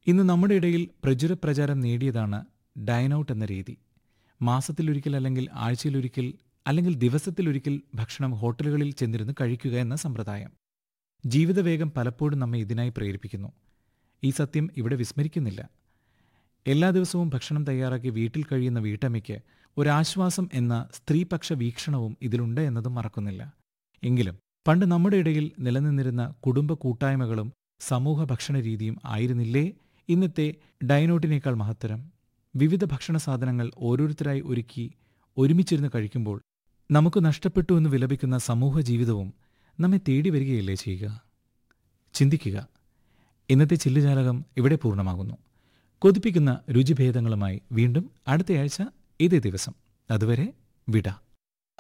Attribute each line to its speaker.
Speaker 1: ഇന്ന് നമ്മുടെ ഇടയിൽ പ്രചുര പ്രചാരം നേടിയതാണ് ഡൈനൌട്ട് എന്ന രീതി മാസത്തിലൊരിക്കൽ അല്ലെങ്കിൽ ആഴ്ചയിലൊരിക്കൽ അല്ലെങ്കിൽ ദിവസത്തിലൊരിക്കൽ ഭക്ഷണം ഹോട്ടലുകളിൽ ചെന്നിരുന്ന് കഴിക്കുക എന്ന സമ്പ്രദായം ജീവിതവേഗം പലപ്പോഴും നമ്മെ ഇതിനായി പ്രേരിപ്പിക്കുന്നു ഈ സത്യം ഇവിടെ വിസ്മരിക്കുന്നില്ല എല്ലാ ദിവസവും ഭക്ഷണം തയ്യാറാക്കി വീട്ടിൽ കഴിയുന്ന വീട്ടമ്മയ്ക്ക് ഒരാശ്വാസം എന്ന സ്ത്രീപക്ഷ വീക്ഷണവും ഇതിലുണ്ട് എന്നതും മറക്കുന്നില്ല എങ്കിലും പണ്ട് നമ്മുടെ ഇടയിൽ നിലനിന്നിരുന്ന കുടുംബ കൂട്ടായ്മകളും സമൂഹ ഭക്ഷണ രീതിയും ആയിരുന്നില്ലേ ഇന്നത്തെ ഡൈനോട്ടിനേക്കാൾ മഹത്തരം വിവിധ ഭക്ഷണ സാധനങ്ങൾ ഓരോരുത്തരായി ഒരുക്കി ഒരുമിച്ചിരുന്ന് കഴിക്കുമ്പോൾ നമുക്ക് നഷ്ടപ്പെട്ടു എന്ന് വിലപിക്കുന്ന സമൂഹ ജീവിതവും നമ്മെ തേടി വരികയല്ലേ ചെയ്യുക ചിന്തിക്കുക ഇന്നത്തെ ചില്ലുജാലകം ഇവിടെ പൂർണ്ണമാകുന്നു കൊതിപ്പിക്കുന്ന രുചിഭേദങ്ങളുമായി വീണ്ടും അടുത്തയാഴ്ച ഇതേ ദിവസം അതുവരെ വിട